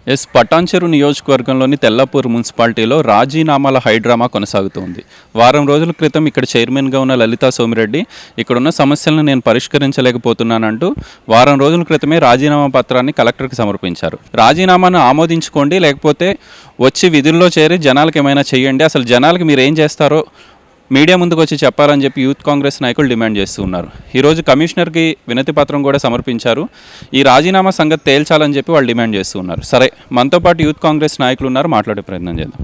Yes Patancheru నియోజకవర్గంలోని తెల్లాపూర్ మున్సిపాలిటీలో రాజీనామాల high drama కొనసాగుతోంది వారం రోజుల క్రితం ఇక్కడ చైర్మన్గా ఉన్న లలితా సోమిరెడ్డి ఇక్కడున్న సమస్యలను నేను పరిష్కరించలేకపోతున్నానంటూ వారం రోజుల క్రితమే రాజీనామా పత్రాన్ని కలెక్టర్కి సమర్పించారు రాజీనామాను ఆమోదించుకోండి లేకపోతే వచ్చి విధుల్లో చేరి జనాలకు ఏమైనా చేయండి అసలు జనాలకు మీరు ఏం చేస్తారో మీడియా ముందుకు వచ్చి చెప్పాలని చెప్పి యూత్ కాంగ్రెస్ నాయకులు డిమాండ్ చేస్తూ ఉన్నారు ఈరోజు కమిషనర్కి వినతి పత్రం కూడా సమర్పించారు ఈ రాజీనామా సంగతి తేల్చాలని చెప్పి వాళ్ళు డిమాండ్ చేస్తూ ఉన్నారు సరే మనతో పాటు యూత్ కాంగ్రెస్ నాయకులు ఉన్నారు మాట్లాడే ప్రయత్నం చేద్దాం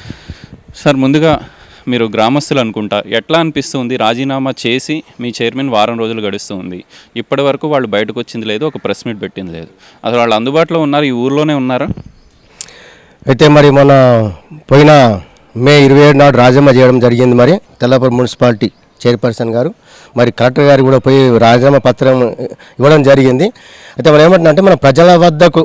సార్ ముందుగా మీరు గ్రామస్తులు అనుకుంటా ఎట్లా అనిపిస్తుంది రాజీనామా చేసి మీ చైర్మన్ వారం రోజులు గడుస్తూ ఉంది ఇప్పటి వరకు వాళ్ళు బయటకు వచ్చింది లేదు ఒక ప్రెస్ మీట్ పెట్టింది లేదు అసలు వాళ్ళు అందుబాటులో ఉన్నారు ఈ ఊర్లోనే ఉన్నారా అయితే మరి మొన్న పోయిన మే ఇరవై ఏడు నాడు రాజీనామా చేయడం జరిగింది మరి తెల్లపూర్ మున్సిపాలిటీ చైర్పర్సన్ గారు మరి కలెక్టర్ గారు కూడా పోయి రాజీనామా పత్రం ఇవ్వడం జరిగింది అయితే మనం ఏమంటున్నారంటే మన ప్రజల వద్దకు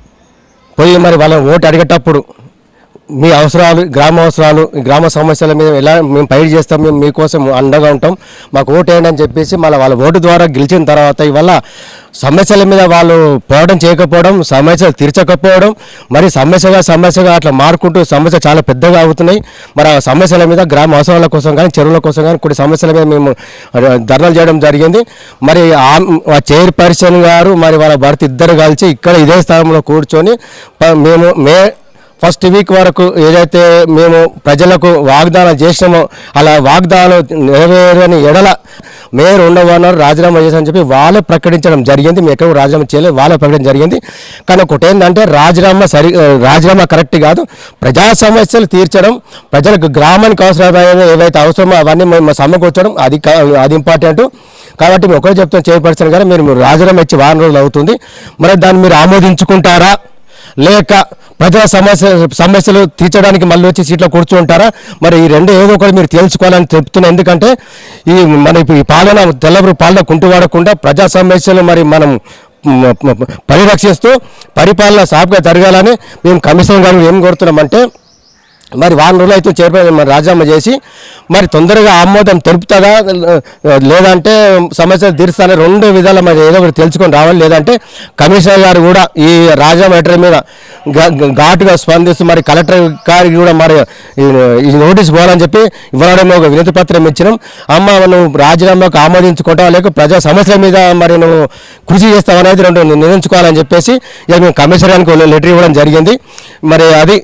పోయి మరి వాళ్ళ ఓటు అడిగేటప్పుడు మీ అవసరాలు గ్రామ అవసరాలు ఈ గ్రామ సమస్యల మీద ఎలా మేము పైరు చేస్తాం మేము మీకోసం అండగా ఉంటాం మాకు ఓటు వేయండి అని చెప్పేసి మళ్ళీ వాళ్ళ ఓటు ద్వారా గెలిచిన తర్వాత ఇవల్ల సమస్యల మీద వాళ్ళు పోవడం చేయకపోవడం సమస్యలు తీర్చకపోవడం మరి సమస్యగా సమస్యగా అట్లా మారుకుంటూ సమస్య చాలా పెద్దగా అవుతున్నాయి మరి ఆ సమస్యల మీద గ్రామ అవసరాల కోసం కానీ చెరువుల కోసం కానీ కొన్ని సమస్యల మీద మేము ధర్నాలు చేయడం జరిగింది మరి ఆ చైర్పర్సన్ గారు మరి వాళ్ళ భర్త ఇద్దరు కలిసి ఇక్కడ ఇదే స్థలంలో కూర్చొని ప- మేము మే ఫస్ట్ వీక్ వరకు ఏదైతే మేము ప్రజలకు వాగ్దానం చేసినామో అలా వాగ్దానం నెరవేరని ఎడల మేయర్ ఉండవన్నారు రాజీనామా చేశారని చెప్పి వాళ్ళే ప్రకటించడం జరిగింది మేము ఎక్కడ రాజీనామా చేయలేదు వాళ్ళే ప్రకటించడం జరిగింది కానీ ఒకటి ఏంటంటే రాజీనామా సరి రాజీనామా కరెక్ట్ కాదు ప్రజా సమస్యలు తీర్చడం ప్రజలకు గ్రామానికి అవసరమైన ఏవైతే అవసరమో అవన్నీ మేము సమకూర్చడం అది కా- అది ఇంపార్టెంట్ కాబట్టి మేము ఒకటే చెప్తాం చైర్పర్సన్ గారు మీరు మీరు రాజీనామా ఇచ్చి వారం రోజులు అవుతుంది మరి దాన్ని మీరు ఆమోదించుకుంటారా లేక ప్రజల సమస్య సమస్యలు తీర్చడానికి మళ్ళీ వచ్చి సీట్లో కూర్చుంటారా మరి ఈ రెండు ఏదో ఒకటి మీరు తెలుసుకోవాలని చెప్తున్నా ఎందుకంటే ఈ మన ఇప్పుడు ఈ పాలన తెల్లబరు పాలన కుంటువాడకుండా ప్రజా సమస్యలు మరి మనం మ- మ- పరిరక్షిస్తూ పరిపాలన సాఫ్గా జరగాలని మేము కమిషన్ గారు ఏం కోరుతున్నామంటే మరి వారం రోజులు అయితే చైర్మన్ మరి రాజీనామా చేసి మరి తొందరగా ఆమోదం తెలుపుతుందా లేదంటే సమస్యలు తీరుస్తానే రెండు విధాలు మరి ఏదో ఒకటి తెలుసుకొని రావాలి లేదంటే కమిషనర్ గారు కూడా ఈ రాజీనామా లెటర్ మీద ఘా- ఘా- ఘాటుగా స్పందిస్తూ మరి కలెక్టర్ గారికి కూడా మరి ఈ- ఈ నోటీస్ పోవాలని చెప్పి ఇవ్వడం ఒక వినతి పత్రం ఇచ్చినాం అమ్మ నువ్వు రాజీనామాకు ఆమోదించుకుంటావా లేక ప్రజా సమస్యల మీద మరి నువ్వు కృషి చేస్తావు అనేది రెండు నిర్ణయించుకోవాలని చెప్పేసి ఇక మేము కమిషనర్ గారికి లెటర్ ఇవ్వడం జరిగింది మరి అది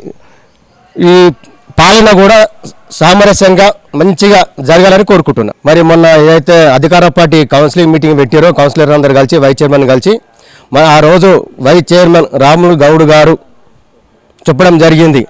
ఈ పాలన కూడా సామరస్యంగా మంచిగా జరగాలని కోరుకుంటున్నా మరి మొన్న ఏదైతే అధికార పార్టీ కౌన్సిలింగ్ మీటింగ్ పెట్టారో కౌన్సిలర్ అందరు కలిసి వైస్ చైర్మన్ కలిసి మరి ఆ రోజు వైస్ చైర్మన్ రాములు గౌడ్ గారు చెప్పడం జరిగింది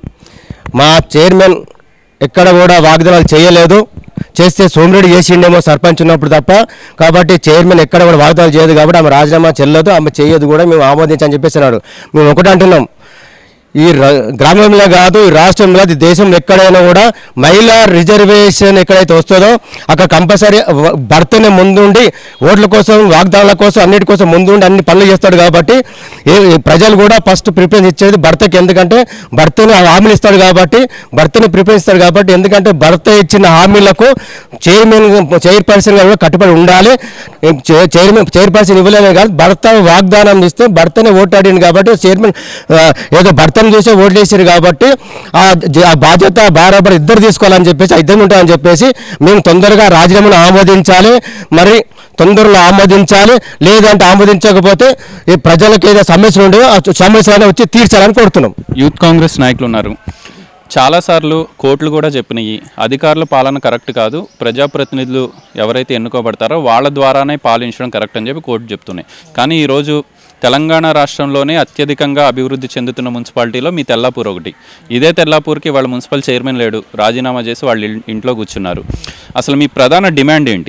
మా చైర్మన్ ఎక్కడ కూడా వాగ్దానాలు చేయలేదు చేస్తే సోమిరెడ్డి చేసిండేమో సర్పంచ్ ఉన్నప్పుడు తప్ప కాబట్టి చైర్మన్ ఎక్కడ కూడా వాగ్దానాలు చేయదు కాబట్టి ఆమె రాజీనామా చెల్లదు ఆమె చేయదు కూడా మేము ఆమోదించని చెప్పేసి అన్నాడు మేము ఒకటి అంటున్నాం ఈ ర- గ్రామంలో కాదు ఈ రాష్ట్రంలో కాదు, ఈ దేశంలో ఎక్కడైనా కూడా మహిళా రిజర్వేషన్ ఎక్కడైతే వస్తుందో అక్కడ కంపల్సరీ వ- భర్తనే ముందుండి ఓట్ల కోసం వాగ్దానాల కోసం అన్నిటి కోసం ముందుండి అన్ని పనులు చేస్తాడు కాబట్టి ఏ ఏ ప్రజలు కూడా ఫస్ట్ ప్రిఫరెన్స్ ఇచ్చేది భర్తకి ఎందుకంటే భర్తని హామీలు ఇస్తాడు కాబట్టి భర్తని ప్రిఫరెన్స్ ఇస్తాడు కాబట్టి ఎందుకంటే భర్త ఇచ్చిన హామీలకు చైర్మన్ చైర్పర్సన్ గారు కూడా కట్టుబడి ఉండాలి చై- చైర్మన్ చైర్పర్సన్ ఇవ్వలేమే కాదు భర్త వాగ్దానం ఇస్తే భర్తనే ఓటాడింది కాబట్టి చైర్మన్ ఆ, ఏదో భర్తను చూసే ఓట్లు వేసారు కాబట్టి ఆ జ- ఆ బాధ్యత బారాబర్ ఇద్దరు తీసుకోవాలని చెప్పేసి ఆ ఇద్దరు ఉంటామని చెప్పేసి మేము తొందరగా రాజీనామాను ఆమోదించాలి మరి తొందరలో ఆమోదించాలి లేదంటే ఆమోదించకపోతే ఈ ప్రజలకు ఏదో సమస్యలు ఉండేవో ఆ సమస్యలను వచ్చి తీర్చాలని కోరుతున్నాం యూత్ కాంగ్రెస్ నాయకులు ఉన్నారు చాలాసార్లు కోర్టులు కూడా చెప్పినాయి అధికారుల పాలన కరెక్ట్ కాదు ప్రజాప్రతినిధులు ఎవరైతే ఎన్నుకోబడతారో వాళ్ళ ద్వారానే పాలించడం కరెక్ట్ అని చెప్పి కోర్టు చెప్తున్నాయి కానీ ఈరోజు తెలంగాణ రాష్ట్రంలోనే అత్యధికంగా అభివృద్ధి చెందుతున్న మున్సిపాలిటీలో మీ తెల్లాపూర్ ఒకటి ఇదే తెల్లాపూర్కి వాళ్ళ మున్సిపల్ చైర్మన్ లేడు రాజీనామా చేసి వాళ్ళ ఇల్- ఇంట్లో కూర్చున్నారు అసలు మీ ప్రధాన డిమాండ్ ఏంటి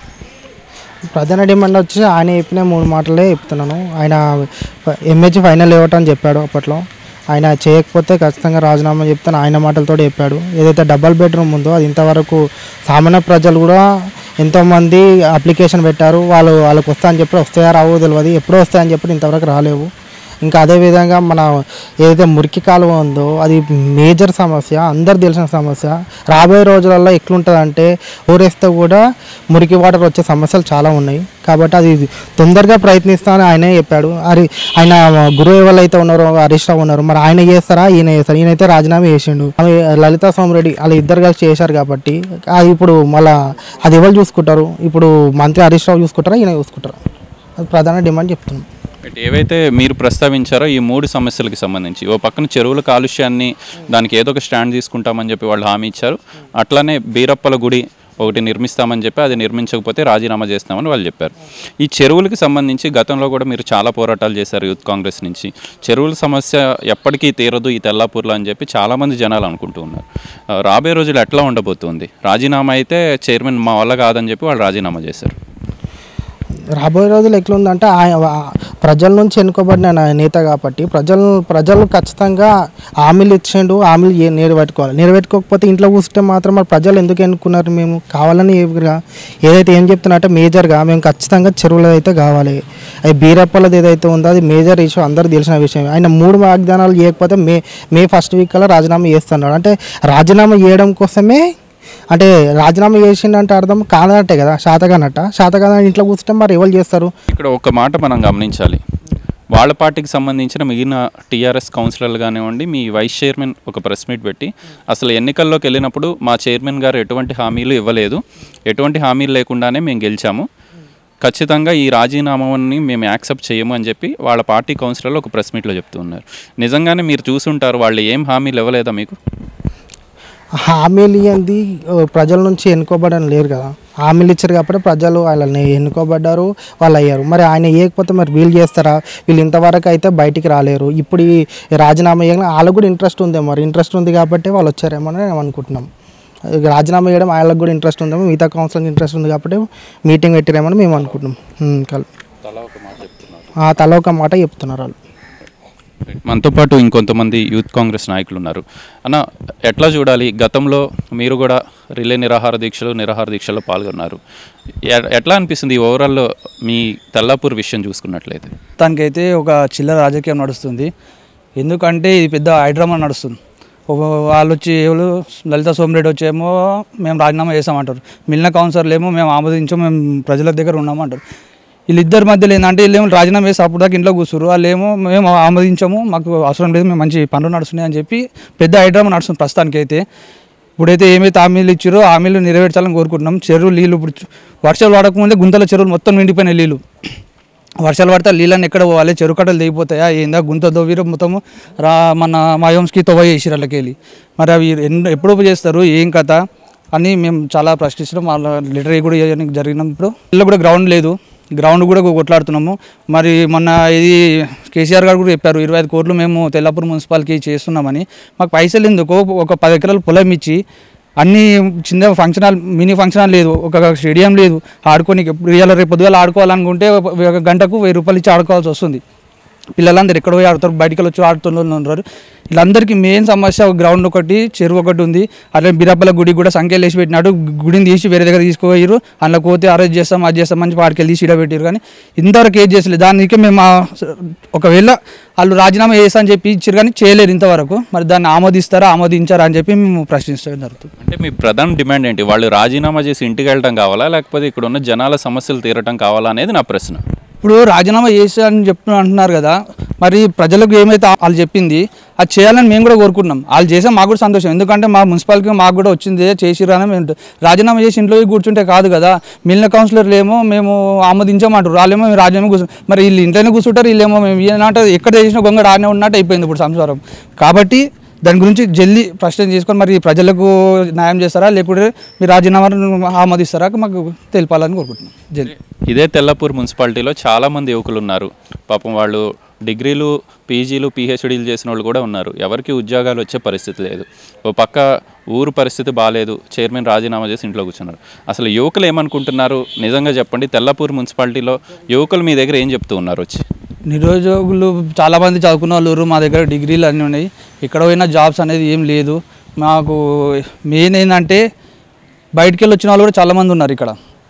ప్రధాన డిమాండ్ వచ్చి ఆయన చెప్పిన మూడు మాటలే చెప్తున్నాను ఆయన ఎంహెచ్ ఫైనల్ ఇవ్వటం చెప్పాడు అప్పట్లో ఆయన చేయకపోతే ఖచ్చితంగా రాజీనామా చెప్తాను ఆయన మాటలతో చెప్పాడు ఏదైతే డబల్ బెడ్రూమ్ ఉందో అది ఇంతవరకు సామాన్య ప్రజలు కూడా ఎంతోమంది అప్లికేషన్ పెట్టారు వాళ్ళు వాళ్ళకి వస్తాయని చెప్పి వస్తాయా రావో తెలియదు ఎప్పుడో వస్తాయని చెప్పి ఇంతవరకు రాలేవు ఇంకా అదేవిధంగా మన ఏదైతే మురికి కాలువ ఉందో అది మేజర్ సమస్య అందరు తెలిసిన సమస్య రాబోయే రోజులలో ఎట్లుంటుందంటే ఊరేస్తే కూడా మురికి వాటర్ వచ్చే సమస్యలు చాలా ఉన్నాయి కాబట్టి అది తొందరగా ప్రయత్నిస్తానని ఆయనే చెప్పాడు అది ఆయన గురువు ఎవరైతే ఉన్నారో హరీష్ రావు ఉన్నారు మరి ఆయన చేస్తారా ఈయన చేస్తారా ఈయనైతే రాజీనామా చేసిండు ఆమె లలితా సోమరెడ్డి వాళ్ళు ఇద్దరు కలిసి చేశారు కాబట్టి అది ఇప్పుడు మళ్ళా అది ఎవరు చూసుకుంటారు ఇప్పుడు మంత్రి హరీష్ రావు చూసుకుంటారా ఈయన చూసుకుంటారా అది ప్రధాన డిమాండ్ చెప్తున్నాం బట్ ఏవైతే మీరు ప్రస్తావించారో ఈ మూడు సమస్యలకి సంబంధించి ఓ పక్కన చెరువుల కాలుష్యాన్ని దానికి ఏదో ఒక స్టాండ్ తీసుకుంటామని చెప్పి వాళ్ళు హామీ ఇచ్చారు అట్లానే బీరప్పల గుడి ఒకటి నిర్మిస్తామని చెప్పి అది నిర్మించకపోతే రాజీనామా చేస్తామని వాళ్ళు చెప్పారు ఈ చెరువులకి సంబంధించి గతంలో కూడా మీరు చాలా పోరాటాలు చేశారు యూత్ కాంగ్రెస్ నుంచి చెరువుల సమస్య ఎప్పటికీ తీరదు ఈ తెల్లాపూర్లో అని చెప్పి చాలామంది జనాలు అనుకుంటూ ఉన్నారు ఆ, రాబోయే రోజులు ఎట్లా ఉండబోతుంది రాజీనామా అయితే చైర్మన్ మా వల్ల కాదని చెప్పి వాళ్ళు రాజీనామా చేశారు రాబోయే రోజులు ఎట్లుందంటే ఆయన ఆ- ప్రజల నుంచి ఎన్నుకోబడిన నా- నేత కాబట్టి ప్రజలు ప్రజలు ఖచ్చితంగా హామీలు ఇచ్చిండు హామీలు ఏ- నెరవేర్చుకోవాలి నెరవేర్చుకోకపోతే ఇంట్లో కూర్చుంటే మాత్రం మరి ప్రజలు ఎందుకు ఎన్నుకున్నారు మేము కావాలని ఏవిగా ఏదైతే ఏం చెప్తున్నట్టే మేజర్గా మేము ఖచ్చితంగా చెరువులు అయితే కావాలి అది బీరప్పలది ఏదైతే ఉందో అది మేజర్ ఇష్యూ అందరూ తెలిసిన విషయం ఆయన మూడు వాగ్దానాలు చేయకపోతే మే మే ఫస్ట్ వీక్ కల్లా రాజీనామా చేస్తున్నాడు అంటే రాజీనామా చేయడం కోసమే అంటే రాజీనామా చేసిండంటే అర్థం కాదనట్టే కదా శాతగానట్ట శాతగాన ఇంట్లో కూర్చుంటే మరి ఎవరు చేస్తారు ఇక్కడ ఒక మాట మనం గమనించాలి వాళ్ళ పార్టీకి సంబంధించిన మిగిలిన టీఆర్ఎస్ కౌన్సిలర్లు కానివ్వండి మీ వైస్ చైర్మన్ ఒక ప్రెస్ మీట్ పెట్టి అసలు ఎన్నికల్లోకి వెళ్ళినప్పుడు మా చైర్మన్ గారు ఎటువంటి హామీలు ఇవ్వలేదు ఎటువంటి హామీలు లేకుండానే మేము గెలిచాము ఖచ్చితంగా ఈ రాజీనామాని మేము యాక్సెప్ట్ చేయము అని చెప్పి వాళ్ళ పార్టీ కౌన్సిలర్లు ఒక ప్రెస్ మీట్లో చెప్తూ ఉన్నారు నిజంగానే మీరు చూసుంటారు వాళ్ళు ఏం హామీలు ఇవ్వలేదా మీకు హామీలు ఇవ్వండి ప్రజల నుంచి ఎన్నుకోబడని లేరు కదా హామీలు ఇచ్చారు కాబట్టి ప్రజలు వాళ్ళని ఎన్నుకోబడ్డారు వాళ్ళు అయ్యారు మరి ఆయన ఇవ్వకపోతే మరి వీళ్ళు చేస్తారా వీళ్ళు ఇంతవరకు అయితే బయటికి రాలేరు ఇప్పుడు ఈ రాజీనామా చేయడం వాళ్ళకు కూడా ఇంట్రెస్ట్ ఉంది మరి ఇంట్రెస్ట్ ఉంది కాబట్టి వాళ్ళు వచ్చారేమో అని మేము అనుకుంటున్నాం రాజీనామా చేయడం వాళ్ళకి కూడా ఇంట్రెస్ట్ ఉందేమో మిగతా కౌన్సిలింగ్ ఇంట్రెస్ట్ ఉంది కాబట్టి మీటింగ్ పెట్టిరేమని మేము అనుకుంటున్నాం ఉమ్, కల్ తలా ఒక మాట చెప్తున్నారు ఆ తల ఒక మాట చెప్తున్నారు వాళ్ళు మనతో పాటు ఇంకొంతమంది యూత్ కాంగ్రెస్ నాయకులు ఉన్నారు అన్న ఎట్లా చూడాలి గతంలో మీరు కూడా రిలే నిరాహార దీక్షలు నిరాహార దీక్షల్లో పాల్గొన్నారు ఎ- ఎట్లా అనిపిస్తుంది ఓవరాల్లో మీ తెల్లాపూర్ విషయం చూసుకున్నట్లయితే తనకైతే ఒక చిల్లర రాజకీయం నడుస్తుంది ఎందుకంటే ఇది పెద్ద హైడ్రామా నడుస్తుంది ఒక వాళ్ళు వచ్చి ఎవరు లలిత సోమిరెడ్డి వచ్చేమో మేము రాజీనామా చేస్తామంటారు మిగిలిన కౌన్సిలర్లు ఏమో మేము ఆమోదించాము మేము ప్రజల దగ్గర ఉన్నామంటారు వీళ్ళిద్దరి మధ్యలో ఏంటంటే వీళ్ళేమో రాజీనామా చేసి అప్పుడు దాకా ఇంట్లో కూర్చురు వాళ్ళు ఏమో మేము ఆమోదించాము మాకు అవసరం లేదు మేము మంచి పనులు నడుస్తున్నాయి అని చెప్పి పెద్ద హైడ్రామా నడుస్తుంది ప్రస్తుతానికి అయితే ఇప్పుడైతే ఏమైతే హామీలు ఇచ్చారో హామీలు నెరవేర్చాలని కోరుకుంటున్నాం చెరువు నీళ్ళు ఇప్పుడు చు- వర్షాలు పడకముందే గుంతల చెరువులు మొత్తం నిండిపోయినాయి నీళ్ళు వర్షాలు పడితే ఆ నీళ్ళని ఎక్కడ పోవాలి చెరువు కట్టలు దిగిపోతాయా ఏందా గుంత దోవిరు మొత్తము రా మన మాయోమ్స్కి తొవ్వ చేసిరు వాళ్ళకి మరి అవి ఎన్నో ఎప్పుడు చేస్తారు ఏం కథ అని మేము చాలా ప్రశ్నిస్తున్నాం వాళ్ళ లిటరీ కూడా చేయడానికి జరిగినప్పుడు ఇల్లు కూడా గ్రౌండ్ లేదు గ్రౌండ్ కూడా కొట్లాడుతున్నాము మరి మొన్న ఇది కేసీఆర్ గారు కూడా చెప్పారు ఇరవై ఐదు కోట్లు మేము తెల్లాపూర్ మున్సిపాలిటీకి చేస్తున్నామని మాకు పైసలు ఎందుకు ఒక పది ఎకరాలు పొలం ఇచ్చి అన్ని చిన్న function hall mini function hall లేదు ఒక స్టేడియం లేదు ఆడుకోనికి ఇవాళ రేపు పొద్దుగాల ఆడుకోవాలనుకుంటే ఒక ఒక గంటకు వెయ్యి రూపాయలు ఇచ్చి ఆడుకోవాల్సి వస్తుంది పిల్లలందరూ ఎక్కడ పోయి ఆడతారు బయటికి వచ్చి ఆడుతున్న ఉన్నారు వీళ్ళందరికీ మెయిన్ సమస్య ఒక గ్రౌండ్ ఒకటి చెరువు ఒకటి ఉంది అట్లే బిరప్పల గుడి కూడా సంఖ్యలు వేసి పెట్టినాడు గుడిని తీసి వేరే దగ్గర తీసుకుపోయారు అందులో పోతే అరెస్ట్ చేస్తాం అది చేస్తాం అని వాడికి తీసి ఇడ పెట్టారు కానీ ఇంతవరకు ఏది చేసలేదు దానికి మేము ఆ ఒకవేళ వాళ్ళు రాజీనామా చేస్తా అని చెప్పి ఇచ్చారు కానీ చేయలేరు ఇంతవరకు మరి దాన్ని ఆమోదిస్తారా ఆమోదించారా అని చెప్పి మేము ప్రశ్నించడం జరుగుతుంది అంటే మీ ప్రధాన డిమాండ్ ఏంటి వాళ్ళు రాజీనామా చేసి ఇంటికి వెళ్ళడం కావాలా లేకపోతే ఇక్కడ ఉన్న జనాల సమస్యలు తీరటం కావాలా అనేది నా ప్రశ్న ఇప్పుడు రాజీనామా చేసి అని చెప్తున్నా అంటున్నారు కదా మరి ప్రజలకు ఏమైతే వాళ్ళు చెప్పింది అది చేయాలని మేము కూడా కోరుకుంటున్నాం వాళ్ళు చేసే మాకు కూడా సంతోషం ఎందుకంటే మా మున్సిపాలిటీ మాకు కూడా వచ్చింది చేసిరని మేము రాజీనామా చేసి ఇంట్లో పోయి కూర్చుంటే కాదు కదా మిగిలిన కౌన్సిలర్లు ఏమో మేము ఆమోదించామంటారు వాళ్ళేమో మేము రాజీనామా కూర్చు మరి వీళ్ళు ఇంట్లోనే కూర్చుంటారు వీళ్ళేమో మేము ఏంటంటే ఎక్కడ చేసిన గొంగడ ఆడనే ఉన్నట్టు అయిపోయింది ఇప్పుడు సంసారం కాబట్టి దాని గురించి జల్దీ ప్రశ్న చేసుకొని మరి ప్రజలకు న్యాయం చేస్తారా లేకుంటే మీరు రాజీనామాను ఆమోదిస్తారా మాకు తెలిపాలని కోరుకుంటున్నాం జల్దీ ఇదే తెల్లపూర్ మున్సిపాలిటీలో చాలామంది యువకులు ఉన్నారు పాపం వాళ్ళు డిగ్రీలు పీజీలు పీహెచ్డీలు చేసిన వాళ్ళు కూడా ఉన్నారు ఎవరికి ఉద్యోగాలు వచ్చే పరిస్థితి లేదు ఓ పక్క ఊరు పరిస్థితి బాగాలేదు చైర్మన్ రాజీనామా చేసి ఇంట్లో కూర్చున్నారు అసలు యువకులు ఏమనుకుంటున్నారు నిజంగా చెప్పండి తెల్లపూర్ మున్సిపాలిటీలో యువకులు మీ దగ్గర ఏం చెప్తూ ఉన్నారు వచ్చి నిరుద్యోగులు చాలామంది చదువుకున్న వాళ్ళు ఉన్నారు. మా దగ్గర డిగ్రీలు అన్నీ ఉన్నాయి ఎక్కడ పోయినా జాబ్స్ అనేది ఏం లేదు మాకు మెయిన్ ఏంటంటే బయటికి వెళ్ళి వచ్చిన వాళ్ళు కూడా చాలామంది ఉన్నారు ఇక్కడ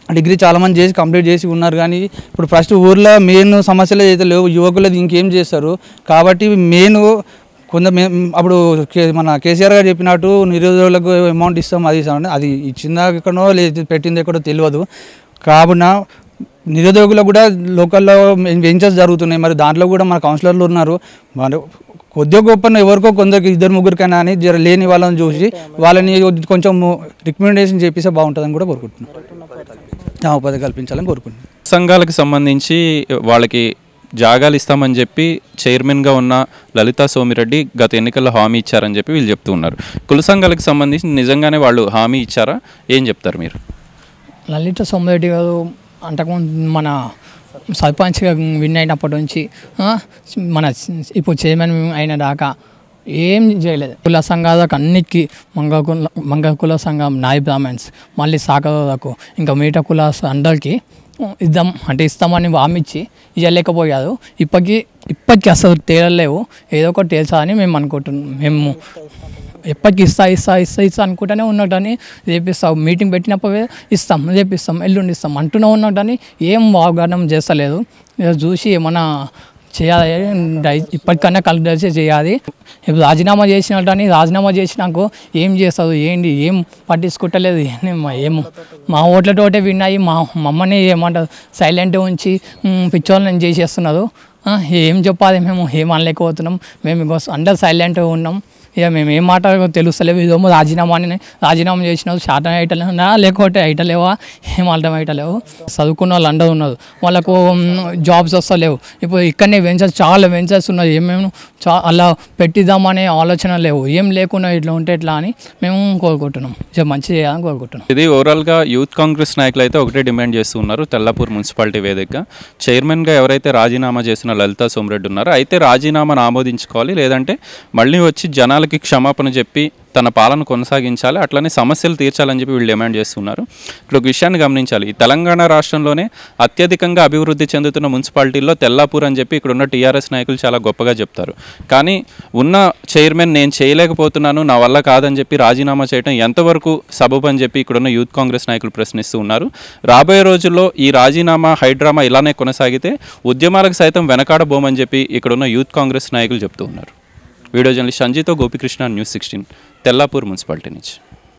డిగ్రీ చాలామంది చేసి కంప్లీట్ చేసి ఉన్నారు కానీ ఇప్పుడు ఫస్ట్ ఊర్లో మెయిన్ సమస్యలు అయితే లేవు యువకులది ఇంకేం చేస్తారు కాబట్టి మెయిన్ కొంత మే అప్పుడు కే- మన కేసీఆర్ గారు చెప్పినట్టు నిరుద్యోగులకు అమౌంట్ ఇస్తాం అది ఇస్తాం అంటే అది ఇచ్చిందా ఎక్కడో లేదు పెట్టింది ఎక్కడో తెలియదు కావున నిరుద్యోగులకు కూడా లోకల్లో వెంచర్స్ జరుగుతున్నాయి మరి దాంట్లో కూడా మన కౌన్సిలర్లు ఉన్నారు మరి కొద్దిగా గొప్ప ఎవరికో కొందరికి ఇద్దరు ముగ్గురికైనా అని జర లేని వాళ్ళని చూసి వాళ్ళని కొంచెం రికమెండేషన్ చేపిస్తే బాగుంటుందని కూడా కోరుకుంటున్నాను ఆ, ఉపాధి కల్పించాలని కోరుకుంటున్నాను సంఘాలకు సంబంధించి వాళ్ళకి జాగాలు ఇస్తామని చెప్పి చైర్మన్గా ఉన్న లలితా సోమిరెడ్డి గత ఎన్నికల్లో హామీ ఇచ్చారని చెప్పి వీళ్ళు చెప్తూ ఉన్నారు కుల సంఘాలకు సంబంధించి నిజంగానే వాళ్ళు హామీ ఇచ్చారా ఏం చెప్తారు మీరు లలిత సోమరెడ్డి గారు అంతకుముందు మన సర్పంచ్గా విన్ అయినప్పటి నుంచి ఆ, మన ఇప్పుడు చైర్మన్ అయిన దాకా ఏం చేయలేదు కుల సంఘాలకు అన్నిటికీ మంగ కుల మంగ కుల సంఘం నాయ బ్రాహ్మణ్స్ మళ్ళీ సాకలకు ఇంకా మిగతా కుల అందరికీ ఇద్దాం అంటే ఇస్తామని హామీచ్చి ఇవ్వలేకపోయారు ఇప్పటికీ ఇప్పటికీ అసలు తేలలేవు ఏదో ఒకటి తేల్చా అని మేము అనుకుంటున్నాం మేము ఎప్పటికి ఇస్తా ఇస్తా ఇస్తా ఇస్తా అనుకుంటూనే ఉన్నట్టని రేపిస్తాం మీటింగ్ పెట్టినప్పుడే ఇస్తాం రేపిస్తాం ఎల్లుండి ఇస్తాం అంటూనే ఉన్నట్టని ఏం వాగ్దానం చేస్తలేదు ఇక చూసి ఏమన్నా చేయాలి డై- ఇప్పటికన్నా కలిసి చేయాలి ఇప్పుడు రాజీనామా చేసినట్టని రాజీనామా చేసినాక ఏం చేస్తారు ఏంటి ఏం పట్టించుకుంటలేదు ఏం ఏం మా ఓట్లతోటే విన్నాయి మా మమ్మల్ని ఏమంటారు సైలెంట్ ఉంచి "ఉమ్, పిచ్చోళ్ళని చేసేస్తున్నారు ఆ, ఏం చెప్పాలి మేము ఏం అనలేకపోతున్నాం మేము ఇగో అందరు సైలెంట్గా ఉన్నాం ఇక మేము ఏం మాట తెలుస్తలేవు ఇదేమో రాజీనామా అని రాజీనామా చేసినావు శాతం అయితలేనా లేకపోతే అయితలేవా ఏం అర్థం అయితలేవు చదువుకున్న వాళ్ళు అందరూ ఉన్నారు వాళ్ళకు జాబ్స్ వస్తలేవు ఇప్పుడు ఇక్కడనే వెంచర్స్ చాలా వెంచర్స్ ఉన్నాయి ఏమేమి చా అలా పెట్టిద్దామనే ఆలోచన లేవు ఏం లేకుండా ఇట్లా ఉంటే ఎట్లా అని మేము కోరుకుంటున్నాం ఇక మంచి చేయాలని కోరుకుంటున్నాం ఇది ఓవరాల్గా యూత్ కాంగ్రెస్ నాయకులు అయితే ఒకటే డిమాండ్ చేస్తూ ఉన్నారు తెల్లాపూర్ మున్సిపాలిటీ వేదికగా చైర్మన్గా ఎవరైతే రాజీనామా చేసిన లలితా సోమరెడ్డి ఉన్నారో అయితే రాజీనామాను ఆమోదించుకోవాలి లేదంటే మళ్ళీ వచ్చి జనాలకి క్షమాపణ చెప్పి తన పాలన కొనసాగించాలి అట్లనే సమస్యలు తీర్చాలని చెప్పి వీళ్ళు డిమాండ్ చేస్తున్నారు ఇక్కడ ఒక విషయాన్ని గమనించాలి ఈ తెలంగాణ రాష్ట్రంలోనే అత్యధికంగా అభివృద్ధి చెందుతున్న మున్సిపాలిటీల్లో తెల్లాపూర్ అని చెప్పి ఇక్కడ ఉన్న టీఆర్ఎస్ నాయకులు చాలా గొప్పగా చెప్తారు కానీ ఉన్న చైర్మన్ నేను చేయలేకపోతున్నాను నా వల్ల కాదని చెప్పి రాజీనామా చేయడం ఎంతవరకు సబబు అని చెప్పి ఇక్కడున్న యూత్ కాంగ్రెస్ నాయకులు ప్రశ్నిస్తూ ఉన్నారు రాబోయే రోజుల్లో ఈ రాజీనామా హైడ్రామా ఇలానే కొనసాగితే ఉద్యమాలకు సైతం వెనకాడబోమని చెప్పి ఇక్కడున్న యూత్ కాంగ్రెస్ నాయకులు చెప్తూ ఉన్నారు వీడియో జర్నలిస్ట్ సంజీతో Gopikrishna news sixteen Tellapur municipality నుంచి